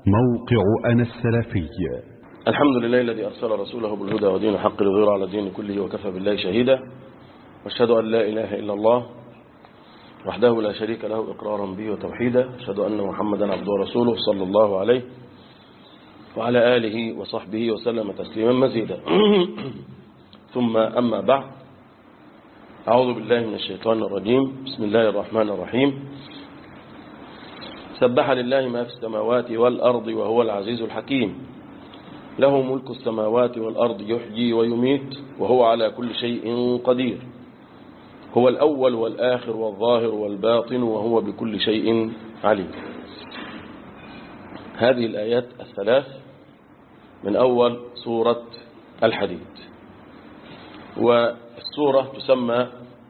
موقع أنا السلفي الحمد لله الذي أرسل رسوله بالهدى ودين الحق ليظهر على الدين كله وكفى بالله شهيدا واشهد أن لا إله إلا الله وحده لا شريك له إقرارا به وتوحيدا أشهد أن محمدا عبده ورسوله صلى الله عليه وعلى آله وصحبه وسلم تسليما مزيدا ثم أما بعد أعوذ بالله من الشيطان الرجيم بسم الله الرحمن الرحيم سبح لله ما في السماوات والأرض وهو العزيز الحكيم له ملك السماوات والأرض يحيي ويميت وهو على كل شيء قدير هو الأول والآخر والظاهر والباطن وهو بكل شيء عليم هذه الآيات الثلاث من أول سورة الحديد والسورة تسمى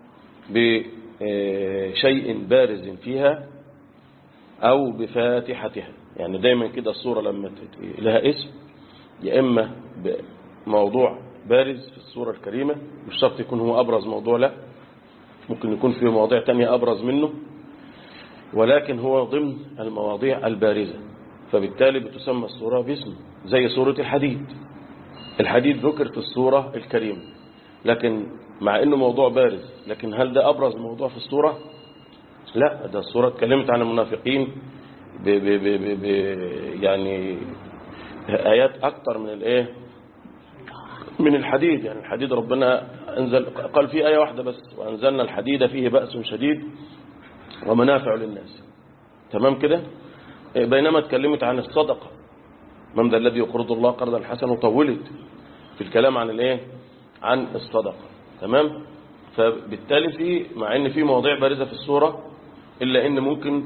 بشيء بارز فيها أو بفاتحتها يعني دايما كده الصورة لما لها اسم يا إما بموضوع بارز في الصورة الكريمة مش شرط يكون هو أبرز موضوع لا ممكن يكون في مواضيع تانية أبرز منه ولكن هو ضمن المواضيع البارزة فبالتالي بتسمى الصورة باسم زي سورة الحديد الحديد ذكر في الصورة الكريمة لكن مع انه موضوع بارز لكن هل ده ابرز موضوع في الصورة لا ده الصورة اتكلمت عن المنافقين ب ب ب ب ب يعني آيات أكتر من الإيه من الحديد يعني الحديد ربنا أنزل قال في آية واحدة بس وأنزلنا الحديد فيه بأس شديد ومنافع للناس تمام كده بينما اتكلمت عن الصدقة من ذا الذي يقرض الله قرضا حسنا وطولت في الكلام عن الايه عن الصدقة تمام فبالتالي في مع ان في مواضيع بارزة في السورة إلا أن ممكن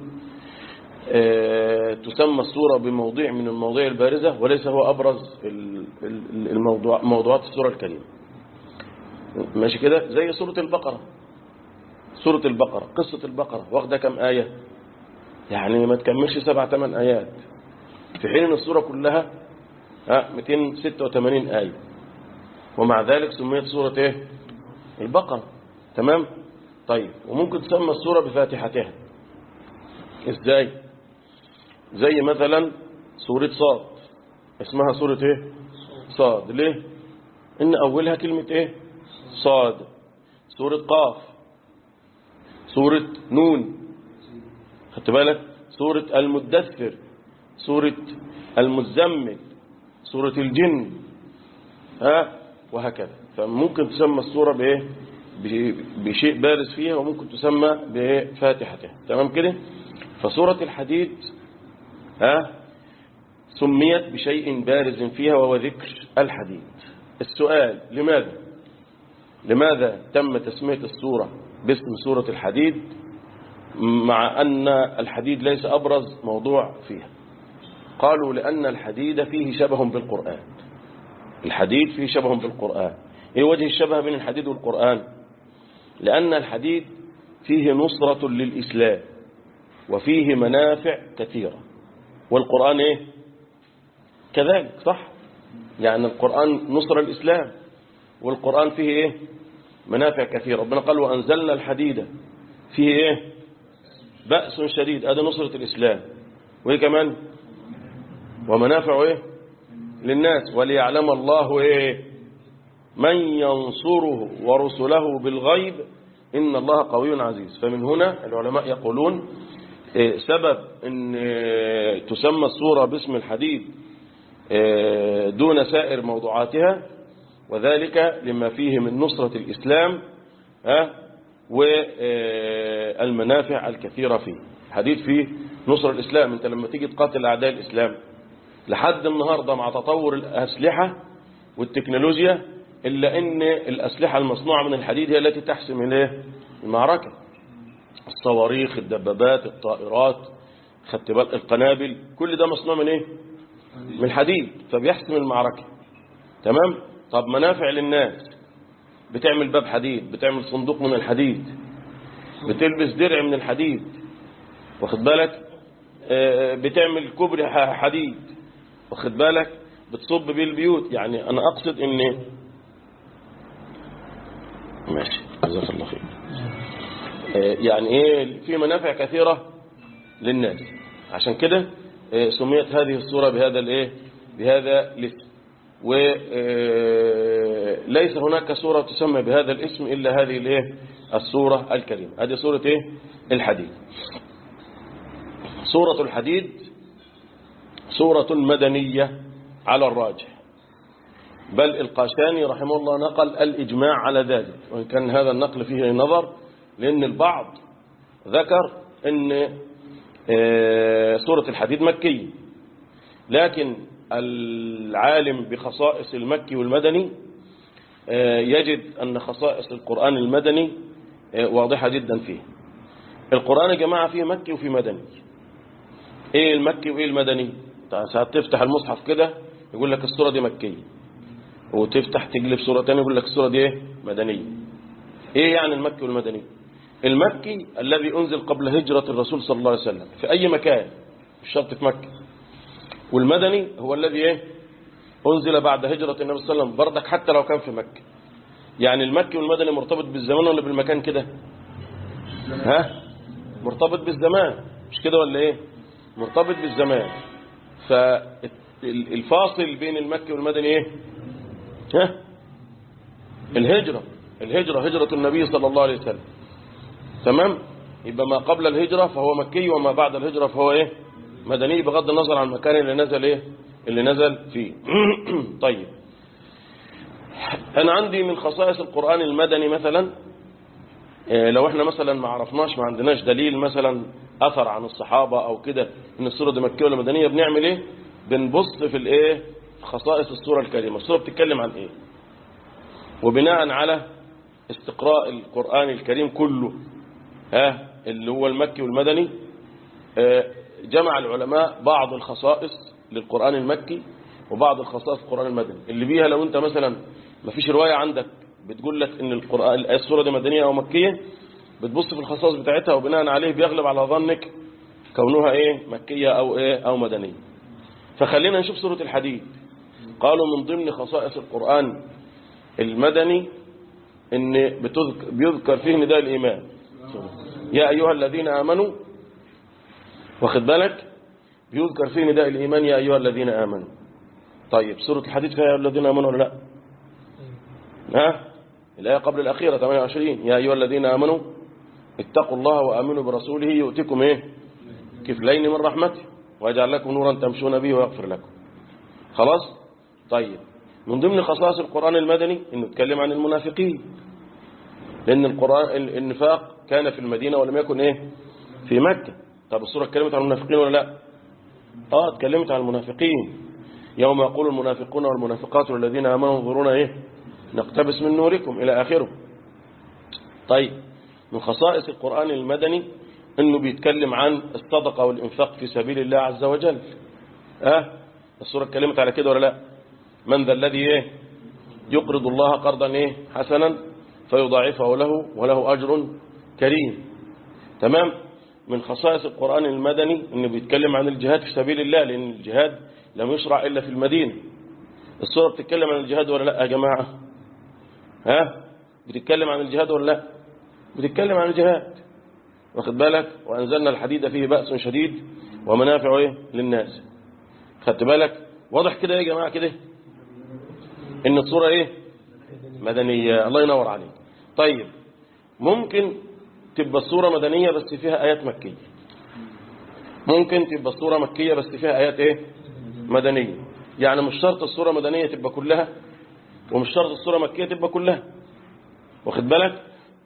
تسمى السورة بموضوع من المواضيع البارزة وليس هو أبرز الموضوع موضوعات السورة الكريمة ماشي كده زي سورة البقرة سورة البقرة قصة البقرة واخدة كم آية يعني ما تكملش سبع ثمان آيات في حين أن السورة كلها 286 آية ومع ذلك سميت سورة ايه البقرة تمام طيب وممكن تسمى السورة بفاتحتها ازاي زي مثلا سورة صاد اسمها سورة ايه صاد ليه ان اولها كلمة ايه صاد سورة قاف سورة نون خدت بالك سورة المدثر سورة المزمل سورة الجن ها وهكذا فممكن تسمى السورة بايه بشيء بارز فيها وممكن تسمى بفاتحتها تمام كده فسورة الحديد ها سميت بشيء بارز فيها وهو ذكر الحديد السؤال لماذا لماذا تم تسمية السورة باسم سورة الحديد مع أن الحديد ليس أبرز موضوع فيها قالوا لأن الحديد فيه شبه بالقرآن الحديد فيه شبه بالقرآن ايه وجه الشبه بين الحديد والقرآن لأن الحديد فيه نصرة للإسلام وفيه منافع كثيرة والقرآن ايه كذلك صح يعني القرآن نصر الإسلام والقرآن فيه ايه منافع كثيرة ربنا قال وأنزلنا الحديد فيه ايه بأس شديد هذا نصرة الإسلام وايه كمان ومنافع ايه للناس وليعلم الله ايه من ينصره ورسله بالغيب إن الله قوي عزيز فمن هنا العلماء يقولون سبب أن تسمى السورة باسم الحديد دون سائر موضوعاتها وذلك لما فيه من نصرة الإسلام والمنافع الكثيرة فيه الحديد فيه نصر الإسلام أنت لما تيجي تقاتل أعداء الإسلام لحد النهاردة مع تطور الأسلحة والتكنولوجيا إلا أن الأسلحة المصنوعة من الحديد هي التي تحسم المعركة الصواريخ الدبابات الطائرات خدت بالك القنابل كل ده مصنوع من ايه من الحديد فبيحسم المعركة تمام طب منافع للناس بتعمل باب حديد بتعمل صندوق من الحديد بتلبس درع من الحديد واخد بالك بتعمل كوبري حديد واخد بالك بتصب بيه البيوت يعني انا اقصد ان ماشي جزاك الله خير يعني ايه في منافع كثيرة للناس عشان كده آه، سميت هذه السورة بهذا الايه بهذا الاسم وليس هناك سورة تسمى بهذا الاسم إلا هذه الايه السورة الكريمة هذه سورة ايه الحديد سورة الحديد سورة مدنية على الراجح بل القاشاني رحمه الله نقل الإجماع على ذلك وإن كان هذا النقل فيه نظر لأن البعض ذكر أن آه، سورة الحديد مكية لكن العالم بخصائص المكي والمدني آه، يجد أن خصائص القرآن المدني آه، واضحة جدا فيه القرآن يا جماعة فيه مكي وفيه مدني ايه المكي وايه المدني ساعات تفتح المصحف كده يقول لك السورة دي مكية وتفتح تقلب سورة تانية يقول لك السورة دي ايه مدنية ايه يعني المكي والمدني المكي الذي انزل قبل هجرة الرسول صلى الله عليه وسلم في اي مكان مش شرط في مكة والمدني هو الذي ايه انزل بعد هجرة النبي صلى الله عليه وسلم بردك حتى لو كان في مكة يعني المكي والمدني مرتبط بالزمان ولا بالمكان كده ها مرتبط بالزمان مش كده ولا ايه مرتبط بالزمان فالفاصل بين المكي والمدني ايه ها الهجرة الهجرة هجرة النبي صلى الله عليه وسلم تمام يبقى ما قبل الهجرة فهو مكي وما بعد الهجرة فهو ايه مدني بغض النظر عن المكان اللي نزل ايه اللي نزل فيه طيب انا عندي من خصائص القرآن المدني مثلا إيه لو احنا مثلا ما عرفناش ما عندناش دليل مثلا اثر عن الصحابة او كده ان السورة دي مكية ولا مدنية بنعمل ايه بنبص في الايه خصائص السورة الكريمة السورة بتتكلم عن ايه وبناء على استقراء القرآن الكريم كله ها اللي هو المكي والمدني جمع العلماء بعض الخصائص للقرآن المكي وبعض الخصائص القرآن المدني اللي بيها لو انت مثلا ما فيش رواية عندك بتقول لك ان القرآن السورة دي مدنية او مكية بتبص في الخصائص بتاعتها وبناء عليه بيغلب على ظنك كونها ايه مكية او ايه او مدنية فخلينا نشوف سورة الحديد قالوا من ضمن خصائص القرآن المدني ان بتذكر بيذكر فيه نداء الإيمان يا أيها الذين آمنوا واخد بالك بيذكر فيه نداء الإيمان يا أيها الذين آمنوا طيب سورة الحديد فيها يا أيها الذين آمنوا ولا لا ها الآية قبل الأخيرة 28 يا أيها الذين آمنوا اتقوا الله وآمنوا برسوله يؤتكم إيه كفلين من رحمته ويجعل لكم نورا تمشون به ويغفر لكم خلاص طيب من ضمن خصائص القرآن المدني انه يتكلم عن المنافقين لأن القرآن النفاق كان في المدينة ولم يكن إيه في مكة طب السورة اتكلمت عن المنافقين ولا لا اه اتكلمت عن المنافقين يوم يقول المنافقون والمنافقات والذين آمنوا انظرونا إيه نقتبس من نوركم إلى آخره طيب من خصائص القرآن المدني انه بيتكلم عن الصدقة والإنفاق في سبيل الله عز وجل اه السورة اتكلمت على كده ولا لا من ذا الذي ايه يقرض الله قرضا ايه حسنا فيضاعفه له وله أجر كريم تمام من خصائص القرآن المدني انه بيتكلم عن الجهاد في سبيل الله لأن الجهاد لم يشرع إلا في المدينة السورة بتتكلم عن الجهاد ولا لا يا جماعة ها بتتكلم عن الجهاد ولا لا بتتكلم عن الجهاد واخد بالك وأنزلنا الحديد فيه بأس شديد ومنافع ايه للناس خدت بالك واضح كده يا جماعة كده ان الصورة ايه مدنية الله ينور عليك طيب ممكن تبقى الصورة مدنية بس فيها آيات مكية ممكن تبقى الصورة مكية بس فيها آيات ايه مدنية يعني مش شرط الصورة مدنية تبقى كلها ومش شرط الصورة مكية تبقى كلها واخد بالك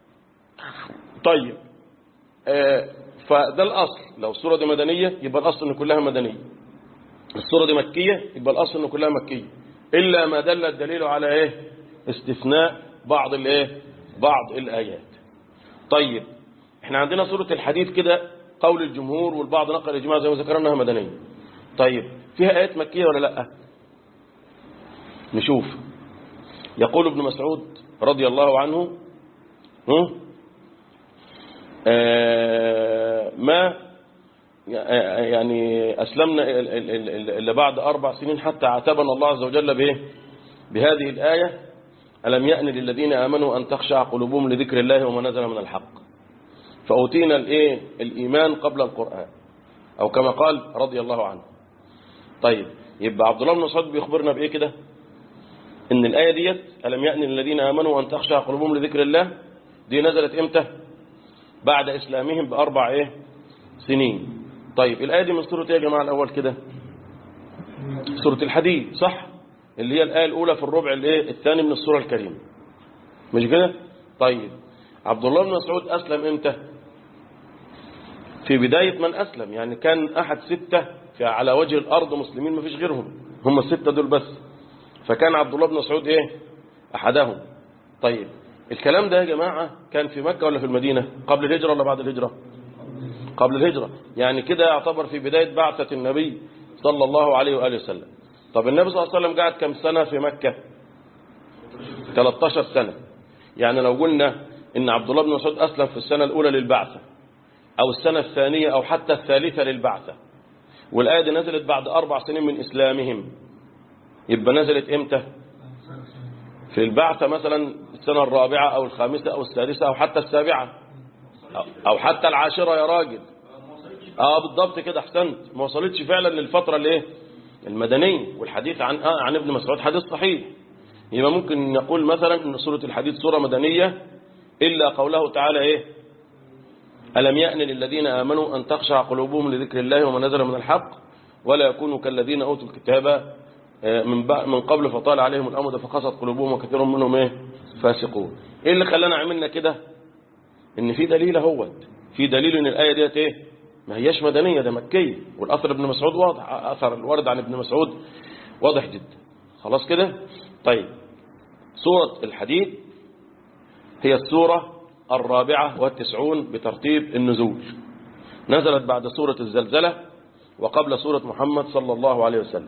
طيب آه فده الأصل لو الصورة دي مدنية يبقى الأصل ان كلها مدنية الصورة دي مكية يبقى الأصل ان كلها مكية إلا ما دل الدليل على ايه استثناء بعض الايه بعض الآيات طيب احنا عندنا سورة الحديث كده قول الجمهور والبعض نقل الإجماع زي ما ذكرنا انها مدنية طيب فيها آيات مكية ولا لا نشوف يقول ابن مسعود رضي الله عنه آه ما يعني أسلمنا إلا بعد أربع سنين حتى عاتبنا الله عز وجل به بهذه الآية ألم يأن للذين آمنوا أن تخشع قلوبهم لذكر الله وما نزل من الحق فأوتينا الإيه الإيمان قبل القرآن أو كما قال رضي الله عنه طيب يبقى عبد الله بن مسعود بيخبرنا بايه كده ان الايه ديت الم يأن الذين امنوا ان تخشع قلوبهم لذكر الله دي نزلت امتى بعد اسلامهم باربع ايه سنين طيب الايه دي من سوره ايه يا جماعه الاول كده سوره الحديد صح اللي هي الايه الاولى في الربع الايه الثاني من السوره الكريمه مش كده طيب عبد الله بن مسعود اسلم امتى في بداية من أسلم يعني كان أحد ستة في على وجه الأرض مسلمين ما فيش غيرهم هم الستة دول بس فكان عبد الله بن مسعود إيه أحدهم طيب الكلام ده يا جماعة كان في مكة ولا في المدينة قبل الهجرة ولا بعد الهجرة قبل الهجرة يعني كده يعتبر في بداية بعثة النبي صلى الله عليه وآله وسلم طب النبي صلى الله عليه وسلم قعد كم سنة في مكة 13 سنة يعني لو قلنا إن عبد الله بن مسعود أسلم في السنة الأولى للبعثة أو السنة الثانية أو حتى الثالثة للبعثة والآية دي نزلت بعد أربع سنين من إسلامهم يبقى نزلت إمتى في البعثة مثلا السنة الرابعة أو الخامسة أو السادسة أو حتى السابعة أو حتى العاشرة يا راجل اه بالضبط كده احسنت ما وصلتش فعلا للفترة الايه المدنية والحديث عن آه عن ابن مسعود حديث صحيح يبقى ممكن نقول مثلا ان سورة الحديث سورة مدنية إلا قوله تعالى ايه ألم يأن للذين آمنوا أن تخشع قلوبهم لذكر الله وما نزل من الحق ولا يكونوا كالذين أوتوا الكتاب من من قبل فطال عليهم الأمد فقست قلوبهم وكثير منهم ايه فاسقون ايه اللي خلانا عملنا كده ان في دليل اهوت في دليل ان الآية ديت ايه ما هياش مدنية ده مكية والأثر ابن مسعود واضح أثر الورد عن ابن مسعود واضح جدا خلاص كده طيب سورة الحديد هي السورة الرابعة والتسعون بترتيب النزول نزلت بعد سورة الزلزلة وقبل سورة محمد صلى الله عليه وسلم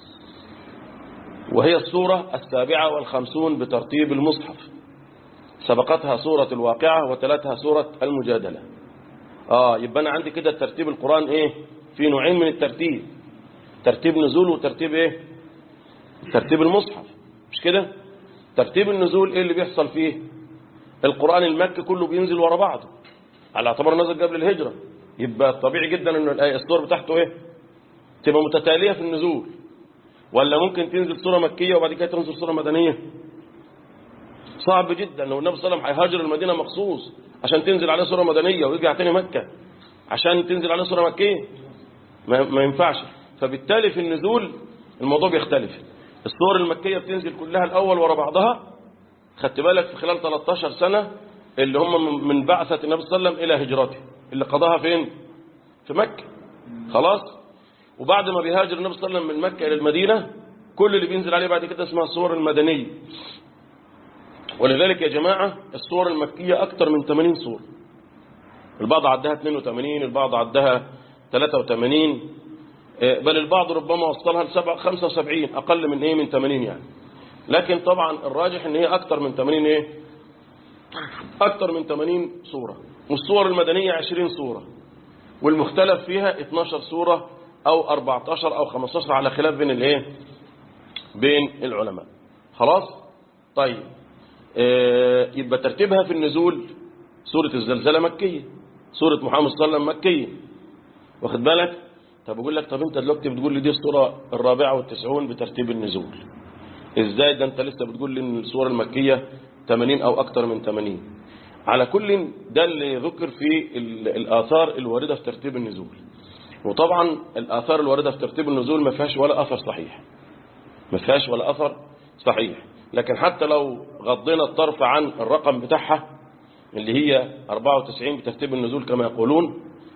وهي السورة السابعة والخمسون بترتيب المصحف سبقتها سورة الواقعة وتلتها سورة المجادلة آه يبقى أنا عندي كده ترتيب القرآن إيه في نوعين من الترتيب ترتيب نزول وترتيب إيه ترتيب المصحف مش كده ترتيب النزول إيه اللي بيحصل فيه القرآن المكي كله بينزل ورا بعضه على اعتبار نزل قبل الهجرة يبقى طبيعي جدا ان الآية السور بتاعته ايه تبقى متتالية في النزول ولا ممكن تنزل سورة مكية وبعد كده تنزل سورة مدنية صعب جدا لو النبي صلى الله عليه وسلم هيهاجر المدينة مخصوص عشان تنزل عليه سورة مدنية ويرجع تاني مكة عشان تنزل عليه سورة مكية ما, ما ينفعش فبالتالي في النزول الموضوع بيختلف السور المكية بتنزل كلها الأول ورا بعضها خدت بالك في خلال 13 سنة اللي هم من بعثة النبي صلى الله عليه وسلم إلى هجرته اللي قضاها فين في مكة خلاص وبعد ما بيهاجر النبي صلى الله عليه وسلم من مكة إلى المدينة كل اللي بينزل عليه بعد كده اسمها الصور المدنية ولذلك يا جماعة الصور المكية أكثر من 80 صورة البعض عدها 82 البعض عدها 83 بل البعض ربما وصلها ل 75 أقل من إيه من 80 يعني لكن طبعا الراجح ان هي اكتر من 80 ايه اكتر من 80 صورة والصور المدنية 20 صورة والمختلف فيها 12 صورة او 14 او 15 على خلاف بين الايه بين العلماء خلاص طيب آه يبقى ترتيبها في النزول سورة الزلزلة مكية سورة محمد صلى الله عليه وسلم مكية واخد بالك طب اقول لك طب انت دلوقتي بتقول لي دي السورة الرابعة والتسعون بترتيب النزول ازاي ده انت لسه بتقول لي ان السور المكية 80 او اكتر من 80 على كل ده اللي ذكر في الاثار الواردة في ترتيب النزول وطبعا الاثار الواردة في ترتيب النزول ما فيهاش ولا اثر صحيح ما فيهاش ولا اثر صحيح لكن حتى لو غضينا الطرف عن الرقم بتاعها اللي هي 94 بترتيب النزول كما يقولون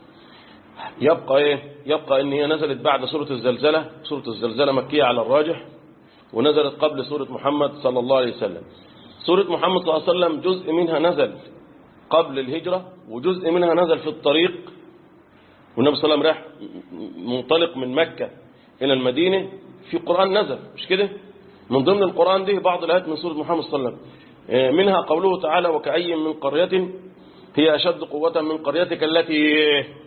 يبقى ايه يبقى ان هي نزلت بعد سورة الزلزلة سورة الزلزلة مكية على الراجح ونزلت قبل سورة محمد صلى الله عليه وسلم سورة محمد صلى الله عليه وسلم جزء منها نزل قبل الهجرة وجزء منها نزل في الطريق والنبي صلى الله عليه وسلم راح منطلق من مكة إلى المدينة في قرآن نزل مش كده من ضمن القرآن دي بعض الآيات من سورة محمد صلى الله عليه وسلم منها قوله تعالى وكأي من قرية هي أشد قوة من قريتك التي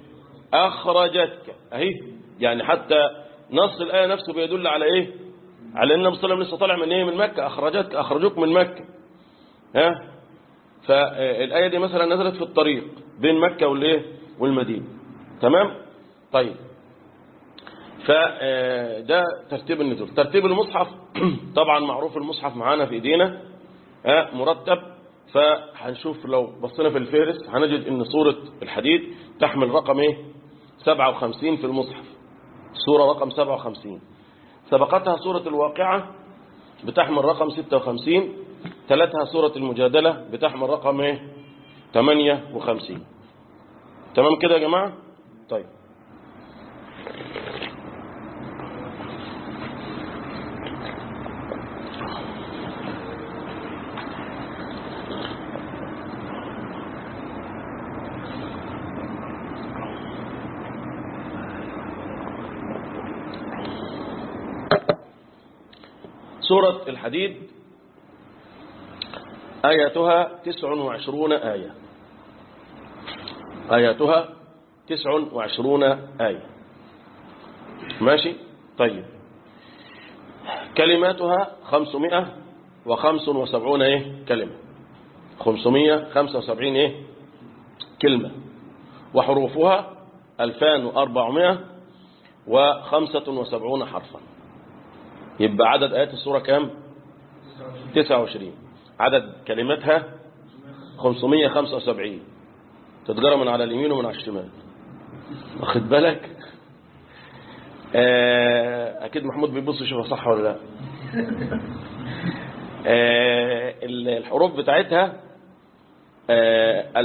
أخرجتك أهي يعني حتى نص الآية نفسه بيدل على إيه على ان النبي صلى الله عليه وسلم لسه طالع من ايه من مكه اخرجتك اخرجوك من مكه ها فالايه دي مثلا نزلت في الطريق بين مكه والايه والمدينه تمام طيب فده ترتيب النزول ترتيب المصحف طبعا معروف المصحف معانا في ايدينا آه، مرتب فهنشوف لو بصينا في الفهرس هنجد ان سورة الحديد تحمل رقم ايه 57 في المصحف سورة رقم 57 سبقتها سورة الواقعة بتحمل رقم 56 تلتها سورة المجادلة بتحمل رقم ايه 58 تمام كده يا جماعة طيب سورة الحديد آياتها تسع وعشرون آية آياتها تسع وعشرون آية ماشي طيب كلماتها خمسمائة وخمس وسبعون إيه كلمة خمسمائة خمسة وسبعين إيه كلمة وحروفها ألفان وأربعمائة وخمسة وسبعون حرفا يبقى عدد آيات السورة كام 29 عدد كلماتها 575 تتجرى من على اليمين ومن على الشمال واخد بالك آه، اكيد محمود بيبص يشوفها صح ولا لا آه، الحروف بتاعتها آه،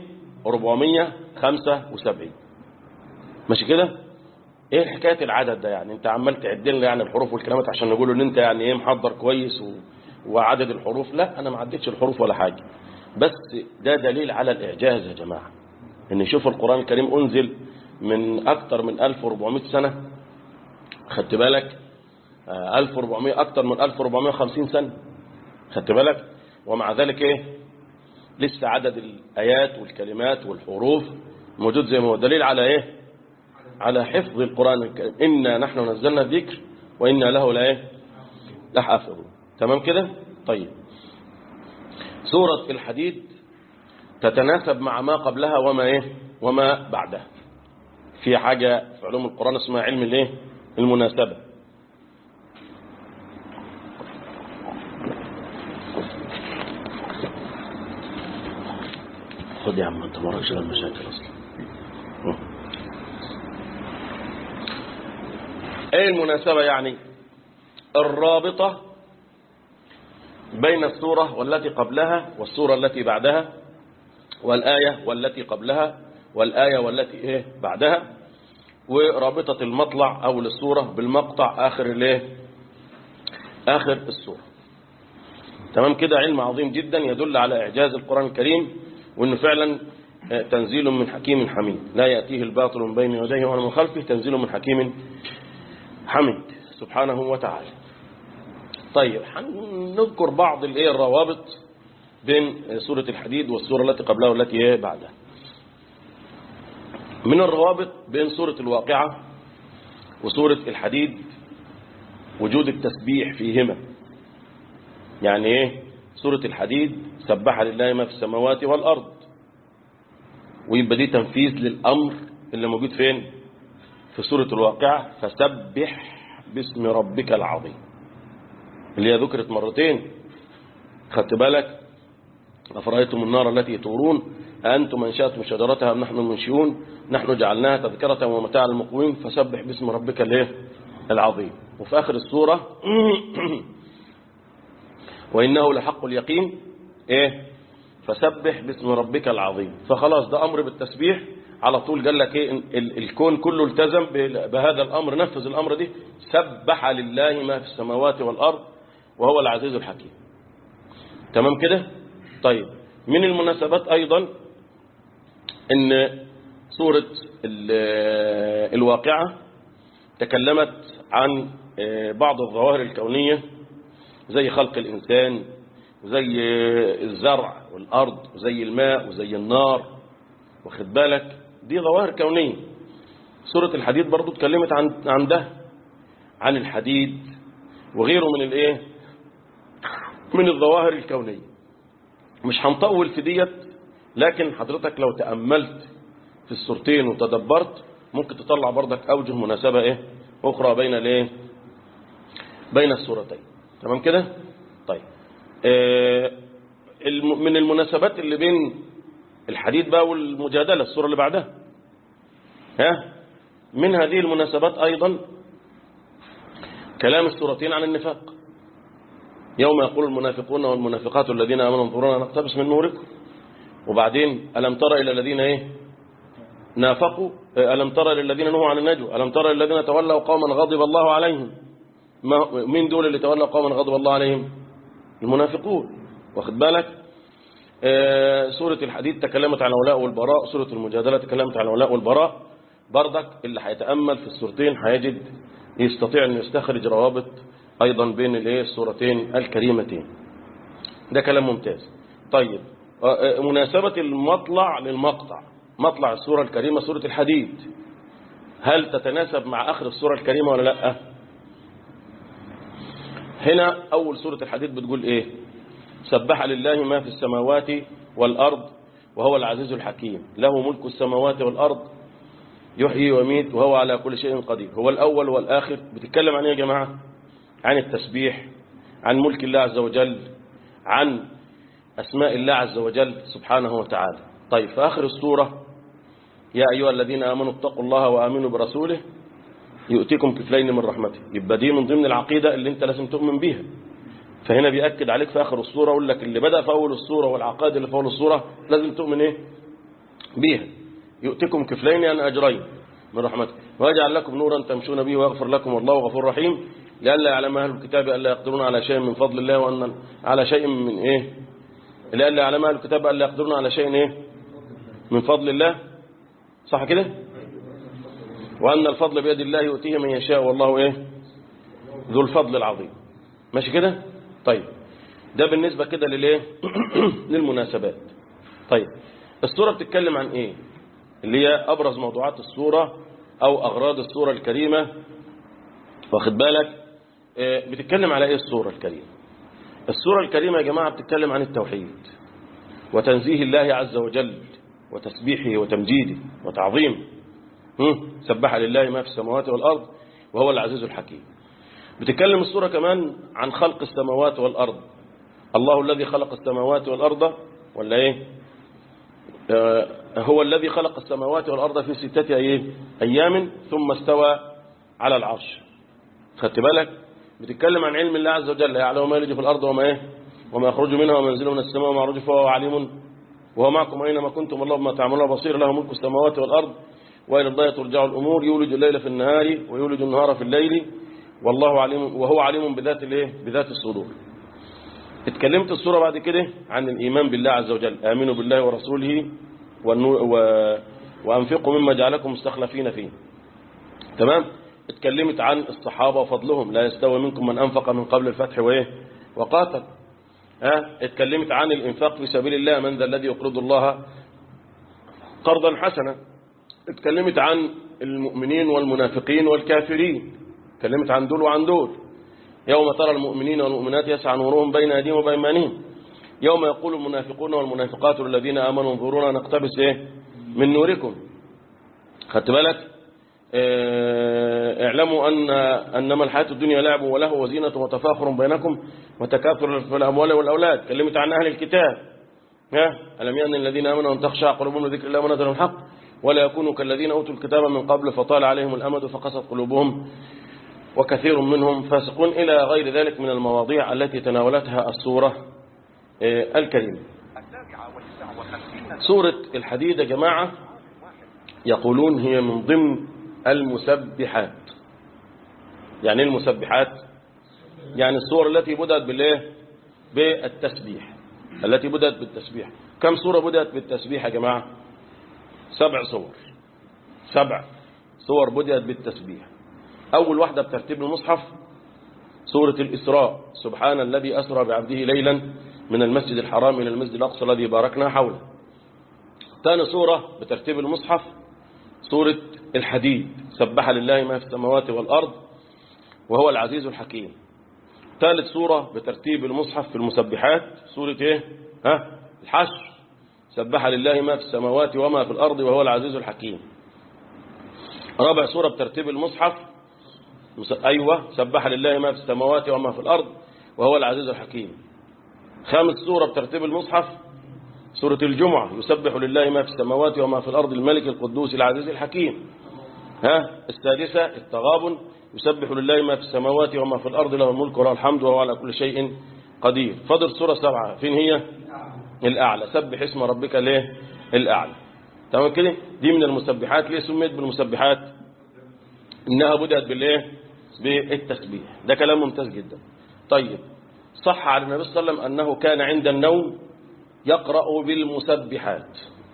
2475 ماشي كده ايه حكايه العدد ده يعني انت عمال تعد لنا يعني الحروف والكلمات عشان نقول ان انت يعني ايه محضر كويس و... وعدد الحروف لا انا ما عدتش الحروف ولا حاجه بس ده دليل على الاعجاز يا جماعه ان شوف القران الكريم انزل من اكتر من 1400 سنه خدت بالك آه، 1400 اكتر من 1450 سنه خدت بالك ومع ذلك ايه لسه عدد الايات والكلمات والحروف موجود زي ما هو دليل على ايه على حفظ القرآن الكريم إنا نحن نزلنا الذكر وإنا له لا إيه لحافظون تمام كده طيب سورة الحديد تتناسب مع ما قبلها وما إيه وما بعدها في حاجة في علوم القرآن اسمها علم الإيه المناسبة خد يا عم انت ما وراكش غير المشاكل اصلا ايه المناسبة يعني الرابطة بين السورة والتي قبلها والسورة التي بعدها والآية والتي قبلها والآية والتي ايه بعدها ورابطة المطلع أو السورة بالمقطع آخر الايه آخر السورة تمام كده علم عظيم جدا يدل على إعجاز القرآن الكريم وأنه فعلا تنزيل من حكيم حميد لا يأتيه الباطل من بين يديه ولا من خلفه تنزيل من حكيم حميد سبحانه وتعالى طيب هنذكر بعض الايه الروابط بين سورة الحديد والسورة التي قبلها والتي ايه بعدها من الروابط بين سورة الواقعة وسورة الحديد وجود التسبيح فيهما يعني ايه سورة الحديد سبح لله ما في السماوات والأرض ويبقى دي تنفيذ للأمر اللي موجود فين في سورة الواقعة فسبح باسم ربك العظيم اللي هي ذكرت مرتين خدت بالك أفرأيتم النار التي تورون أنتم أنشأتم شجرتها أم نحن المنشئون نحن جعلناها تذكرة ومتاع المقوين فسبح باسم ربك الايه العظيم وفي آخر السورة وإنه لحق اليقين إيه فسبح باسم ربك العظيم فخلاص ده أمر بالتسبيح على طول قال لك ايه ال- الكون كله التزم بهذا الامر نفذ الامر دي سبح لله ما في السماوات والارض وهو العزيز الحكيم تمام كده طيب من المناسبات ايضا ان سورة ال- الواقعة تكلمت عن بعض الظواهر الكونية زي خلق الإنسان زي الزرع والأرض وزي الماء وزي النار واخد بالك دي ظواهر كونية سورة الحديد برضو اتكلمت عن عن ده عن الحديد وغيره من الايه من الظواهر الكونية مش هنطول في ديت لكن حضرتك لو تأملت في السورتين وتدبرت ممكن تطلع برضك أوجه مناسبة ايه أخرى بين الايه بين السورتين تمام كده طيب آه الم- من المناسبات اللي بين الحديد بقى والمجادلة السورة اللي بعدها ها من هذه المناسبات أيضا كلام السورتين عن النفاق يوم يقول المنافقون والمنافقات الذين آمنوا انظرونا نقتبس من نوركم وبعدين ألم تر إلى الذين إيه نافقوا ألم تر للذين نهوا عن النجوى ألم تر للذين تولوا قوما غضب الله عليهم ما مين دول اللي تولوا قوما غضب الله عليهم المنافقون واخد بالك آه، سورة الحديد تكلمت عن الولاء والبراء سورة المجادلة تكلمت عن الولاء والبراء بردك اللي هيتأمل في السورتين هيجد يستطيع أن يستخرج روابط أيضا بين الايه السورتين الكريمتين ده كلام ممتاز طيب آه، آه، مناسبة المطلع للمقطع مطلع السورة الكريمة سورة الحديد هل تتناسب مع آخر السورة الكريمة ولا لا هنا أول سورة الحديد بتقول إيه سبح لله ما في السماوات والأرض وهو العزيز الحكيم له ملك السماوات والأرض يحيي ويميت وهو على كل شيء قدير هو الأول والآخر بتتكلم عن إيه يا جماعة عن التسبيح عن ملك الله عز وجل عن أسماء الله عز وجل سبحانه وتعالى طيب في آخر السورة يا أيها الذين آمنوا اتقوا الله وآمنوا برسوله يؤتيكم كفلين من رحمته يبقى دي من ضمن العقيدة اللي انت لازم تؤمن بيها فهنا بيأكد عليك في آخر السورة يقول لك اللي بدأ في أول السورة والعقائد اللي في أول السورة لازم تؤمن إيه بيها يؤتكم كفلين يعني أجرين من رحمته ويجعل لكم نورا تمشون به ويغفر لكم والله غفور رحيم لئلا يعلم أهل الكتاب ألا يقدرون على شيء من فضل الله وأن على شيء من إيه لئلا يعلم أهل الكتاب ألا يقدرون على شيء إيه من فضل الله صح كده وأن الفضل بيد الله يؤتيه من يشاء والله إيه ذو الفضل العظيم ماشي كده طيب ده بالنسبة كده للإيه للمناسبات طيب السورة بتتكلم عن إيه اللي هي أبرز موضوعات السورة أو أغراض السورة الكريمة واخد بالك آه، بتتكلم على إيه السورة الكريمة السورة الكريمة يا جماعة بتتكلم عن التوحيد وتنزيه الله عز وجل وتسبيحه وتمجيده وتعظيمه هم؟ سبح لله ما في السماوات والأرض وهو العزيز الحكيم بتتكلم السورة كمان عن خلق السماوات والأرض الله الذي خلق السماوات والأرض ولا إيه آه، هو الذي خلق السماوات والأرض في ستة أيه؟ أيام ثم استوى على العرش خدت بالك بتتكلم عن علم الله عز وجل يعلم ما يلج في الأرض وما إيه وما يخرج منها وما ينزل من السماء وما يعرج فهو عليم وهو معكم أينما كنتم الله بما تعملون بصير له ملك السماوات والأرض وإلى الله ترجع الأمور يولج الليل في النهار ويولج النهار في الليل والله عليم وهو عليم بذات الايه بذات الصدور اتكلمت السورة بعد كده عن الإيمان بالله عز وجل آمنوا بالله ورسوله والنور و... وأنفقوا مما جعلكم مستخلفين فيه تمام اتكلمت عن الصحابة وفضلهم لا يستوي منكم من أنفق من قبل الفتح وإيه وقاتل ها اتكلمت عن الإنفاق في سبيل الله من ذا الذي يقرض الله قرضا حسنا اتكلمت عن المؤمنين والمنافقين والكافرين اتكلمت عن دول وعن دول يوم ترى المؤمنين والمؤمنات يسعى نورهم بين أيديهم وبأيمانهم يوم يقول المنافقون والمنافقات للذين آمنوا انظرونا نقتبس إيه من نوركم خدت بالك اه اعلموا أن أنما الحياة الدنيا لعب وله وزينة وتفاخر بينكم وتكاثر في الأموال والأولاد كلمت عن أهل الكتاب ها ألم يأن الذين آمنوا أن تخشع قلوبهم لذكر الله ونذر الحق ولا يكونوا كالذين أوتوا الكتاب من قبل فطال عليهم الأمد فقست قلوبهم وكثير منهم فاسقون إلى غير ذلك من المواضيع التي تناولتها السورة الكريمة سورة الحديد يا جماعة يقولون هي من ضمن المسبحات يعني المسبحات يعني السور التي بدأت بالإيه بالتسبيح التي بدأت بالتسبيح كم سورة بدأت بالتسبيح يا جماعة سبع صور سبع صور بدأت بالتسبيح أول واحدة بترتيب المصحف سورة الإسراء سبحان الذي أسرى بعبده ليلا من المسجد الحرام إلى المسجد الأقصى الذي باركنا حوله ثاني سورة بترتيب المصحف سورة الحديد سبح لله ما في السماوات والأرض وهو العزيز الحكيم ثالث سورة بترتيب المصحف في المسبحات سورة ايه ها الحشر سبح لله ما في السماوات وما في الأرض وهو العزيز الحكيم رابع سورة بترتيب المصحف مس- أيوة سبح لله ما في السماوات وما في الأرض وهو العزيز الحكيم خامس سورة بترتيب المصحف سورة الجمعة يسبح لله ما في السماوات وما في الأرض الملك القدوس العزيز الحكيم ها السادسة التغابن يسبح لله ما في السماوات وما في الأرض له الملك وله الحمد وهو على كل شيء قدير فضل سورة سبعة فين هي الأعلى سبح اسم ربك ليه الأعلى تمام كده دي من المسبحات ليه سميت بالمسبحات إنها بدأت بالإيه بالتسبيح ده كلام ممتاز جدا طيب صح على النبي صلى الله عليه وسلم أنه كان عند النوم يقرأ بالمسبحات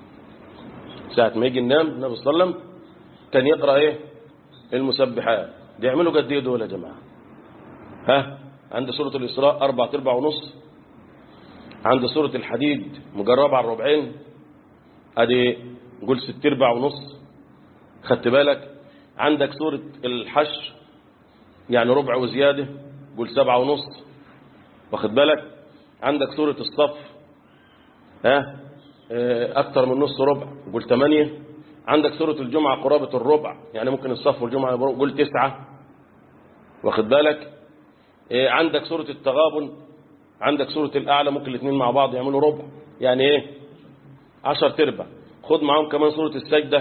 ساعة ما يجي ينام النبي صلى الله عليه وسلم كان يقرأ إيه المسبحات بيعملوا قد إيه دول يا جماعة ها عند سورة الإسراء أربعة أرباع ونص عند سورة الحديد مجربة على الربعين أدي قول ست أرباع ونص خدت بالك عندك سورة الحشر يعني ربع وزيادة قول سبعة ونص واخد بالك عندك سورة الصف ها اه، أكتر من نص ربع قول ثمانية عندك سورة الجمعة قرابة الربع يعني ممكن الصف والجمعة يبقوا- قول تسعة واخد بالك اه، عندك سورة التغابن عندك سورة الأعلى ممكن الاثنين مع بعض يعملوا ربع يعني ايه عشر تربع خد معاهم كمان سورة السجدة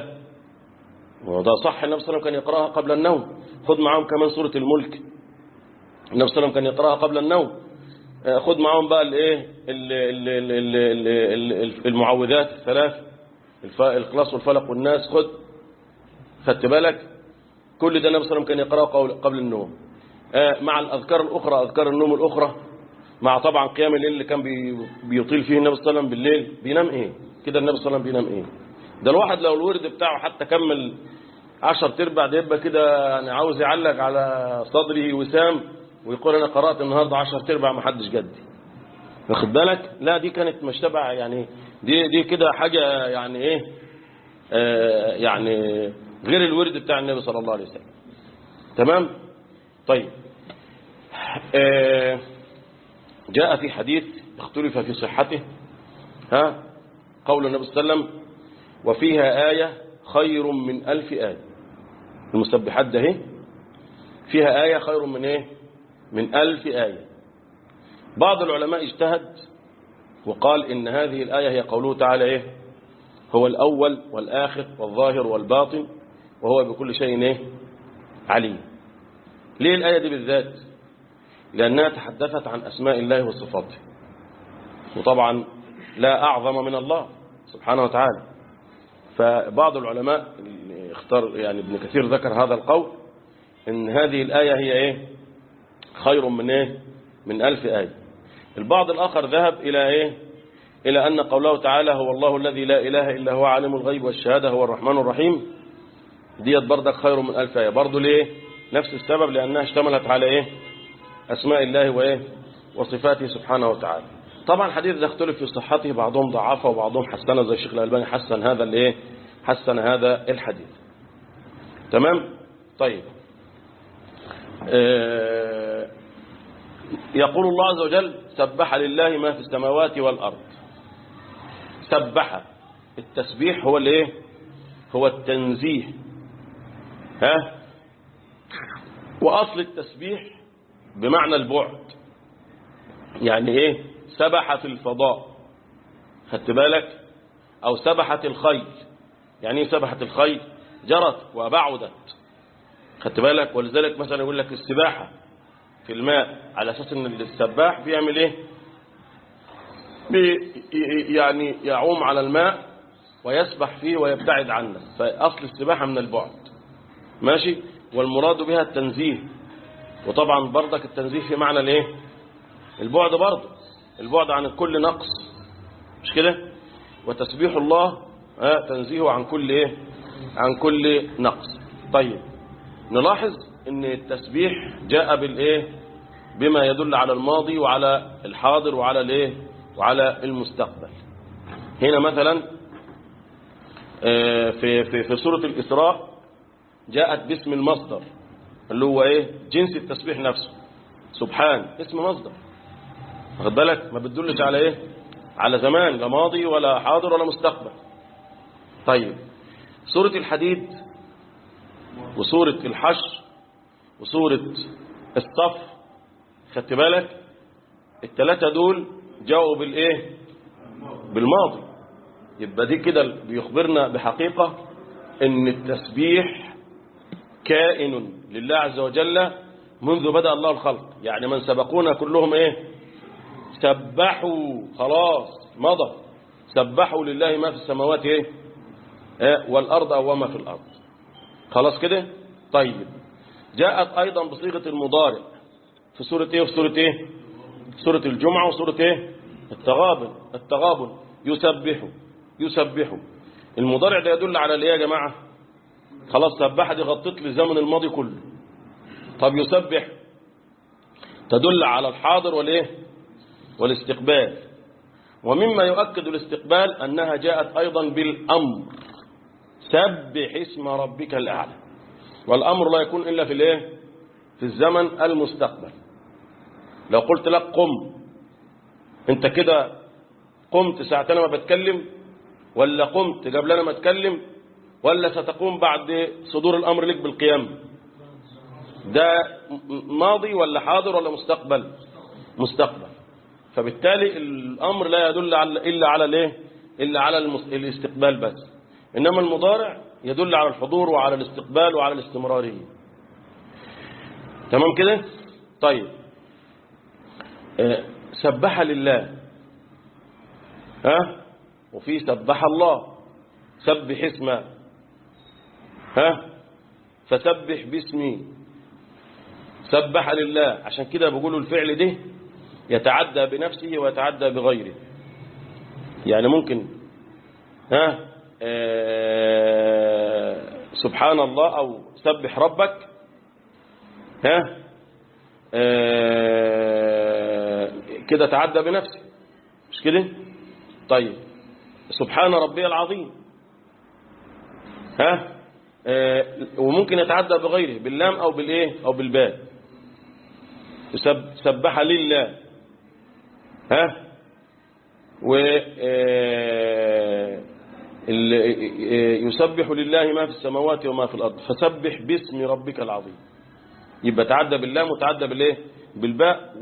وده صح النبي صلى الله عليه وسلم كان يقرأها قبل النوم خد معاهم كمان سورة الملك النبي صلى الله عليه وسلم كان يقرأها قبل النوم آه، خد معاهم بقى الايه ال- ال- ال- ال- ال- ال- المعوذات الثلاث الف- الإخلاص والفلق والناس خد خدت بالك كل ده النبي صلى الله عليه وسلم كان يقرأه قبل- قبل النوم آه، مع الأذكار الأخرى أذكار النوم الأخرى مع طبعا قيام الليل اللي كان بي- بيطيل فيه النبي صلى الله عليه وسلم بالليل بينام ايه كده النبي صلى الله عليه وسلم بينام ايه ده الواحد لو الورد بتاعه حتى كمل عشر تربع ده يبقى كده يعني عاوز يعلق على صدره وسام ويقول انا قرأت النهارده عشر تربع ما حدش جدي واخد بالك لا دي كانت مش تبع يعني دي دي كده حاجة يعني ايه آه يعني غير الورد بتاع النبي صلى الله عليه وسلم تمام طيب آه جاء في حديث اختلف في صحته ها قول النبي صلى الله عليه وسلم وفيها آية خير من ألف آية المسبحات ده اهي فيها آية خير من ايه من ألف آية بعض العلماء اجتهد وقال إن هذه الآية هي قوله تعالى ايه هو الأول والآخر والظاهر والباطن وهو بكل شيء ايه عليم ليه الآية دي بالذات لأنها تحدثت عن أسماء الله وصفاته وطبعا لا أعظم من الله سبحانه وتعالى فبعض العلماء اللي اختار يعني ابن كثير ذكر هذا القول ان هذه الآية هي ايه خير من ايه من ألف آية البعض الآخر ذهب إلى ايه إلى أن قوله تعالى هو الله الذي لا إله إلا هو عالم الغيب والشهادة هو الرحمن الرحيم ديت بردك خير من ألف آية برضه ليه نفس السبب لأنها اشتملت على ايه أسماء الله وإيه وصفاته سبحانه وتعالى طبعا الحديث ده اختلف في صحته بعضهم ضعفه وبعضهم حسنه زي الشيخ الألباني حسن هذا الايه حسن هذا الحديث تمام طيب آه يقول الله عز وجل سبح لله ما في السماوات والأرض سبح التسبيح هو الايه هو التنزيه ها وأصل التسبيح بمعنى البعد يعني ايه سبح في الفضاء خدت بالك او سبحت الخيل يعني ايه سبحت الخيل جرت وبعدت خدت بالك ولذلك مثلا يقول لك السباحة في الماء على اساس ان السباح بيعمل ايه بي يعني يعوم على الماء ويسبح فيه ويبتعد عنه فاصل السباحة من البعد ماشي والمراد بها التنزيه وطبعا برضك التنزيه في معنى الايه البعد برضه البعد عن كل نقص مش كده وتسبيح الله آه تنزيهه عن كل ايه عن كل نقص طيب نلاحظ ان التسبيح جاء بالايه بما يدل على الماضي وعلى الحاضر وعلى الايه وعلى المستقبل هنا مثلا آه في في في سوره الاسراء جاءت باسم المصدر اللي هو ايه جنس التسبيح نفسه سبحان اسم مصدر واخد بالك ما بتدلش على ايه على زمان لا ماضي ولا حاضر ولا مستقبل طيب سورة الحديد وسورة الحشر وسورة الصف خدت بالك الثلاثة دول جاءوا بالايه بالماضي يبقى دي كده بيخبرنا بحقيقة ان التسبيح كائن لله عز وجل منذ بدأ الله الخلق يعني من سبقونا كلهم ايه سبحوا خلاص مضى سبحوا لله ما في السماوات ايه آه، والأرض أو وما في الأرض خلاص كده طيب جاءت أيضا بصيغة المضارع في سورة ايه وفي سورة ايه سورة الجمعة وسورة ايه التغابن التغابن يسبحوا يسبحوا المضارع ده يدل على الايه يا جماعة خلاص سبح دي غطت لي الزمن الماضي كله طب يسبح تدل على الحاضر والايه والاستقبال ومما يؤكد الاستقبال أنها جاءت أيضا بالأمر سبح اسم ربك الأعلى والأمر لا يكون إلا في الايه في الزمن المستقبل لو قلت لك قم انت كده قمت ساعة انا ما بتكلم ولا قمت قبل انا ما اتكلم ولا ستقوم بعد صدور الامر لك بالقيام ده ماضي ولا حاضر ولا مستقبل مستقبل فبالتالي الامر لا يدل على الا على الايه الا على المس- الاستقبال بس انما المضارع يدل على الحضور وعلى الاستقبال وعلى الاستمراريه تمام كده طيب آه، سبح لله ها وفي سبح الله سبح اسمه ها فسبح باسمي سبح لله عشان كده بيقولوا الفعل ده يتعدى بنفسه ويتعدى بغيره يعني ممكن ها آه سبحان الله أو سبح ربك ها آه كده تعدى بنفسه مش كده طيب سبحان ربي العظيم ها آه وممكن يتعدى بغيره باللام أو بالإيه أو بالباء يسب سبح لله ها و آه، ال- آه، يسبح لله ما في السماوات وما في الأرض فسبح باسم ربك العظيم يبقى تعدى باللام وتعدى بالايه بالباء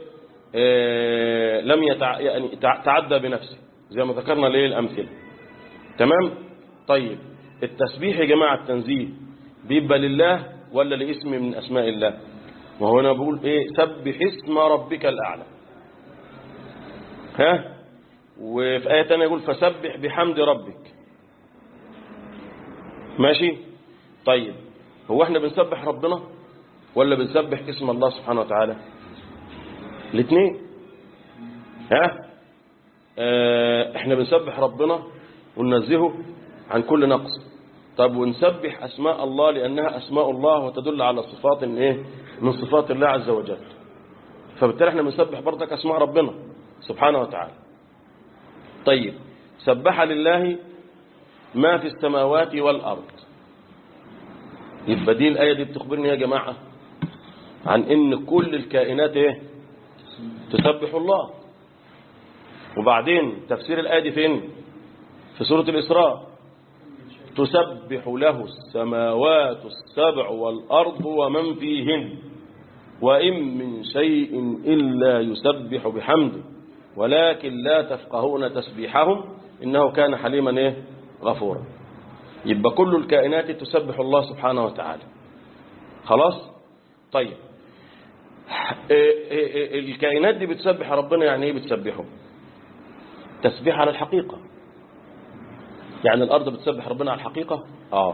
ولم يتع... يعني تع- تعدى بنفسه زي ما ذكرنا ليه الأمثلة تمام طيب التسبيح يا جماعة التنزيه بيبقى لله ولا لاسم من أسماء الله وهو أنا بقول إيه سبح اسم ربك الأعلى ها وفي آية تانية يقول فسبح بحمد ربك ماشي طيب هو احنا بنسبح ربنا ولا بنسبح اسم الله سبحانه وتعالى الاثنين ها اه احنا بنسبح ربنا وننزهه عن كل نقص طب ونسبح اسماء الله لانها اسماء الله وتدل على صفات من ايه من صفات الله عز وجل فبالتالي احنا بنسبح برضك اسماء ربنا سبحانه وتعالى طيب سبح لله ما في السماوات والأرض يبقى دي الآية دي بتخبرني يا جماعة عن إن كل الكائنات إيه تسبح الله وبعدين تفسير الآية دي فين في سورة الإسراء تسبح له السماوات السبع والأرض ومن فيهن وإن من شيء إلا يسبح بحمده ولكن لا تفقهون تسبيحهم إنه كان حليما إيه؟ غفورا يبقى كل الكائنات تسبح الله سبحانه وتعالى خلاص طيب إيه إيه إيه الكائنات دي بتسبح ربنا يعني ايه بتسبحه تسبيح على الحقيقة يعني الأرض بتسبح ربنا على الحقيقة آه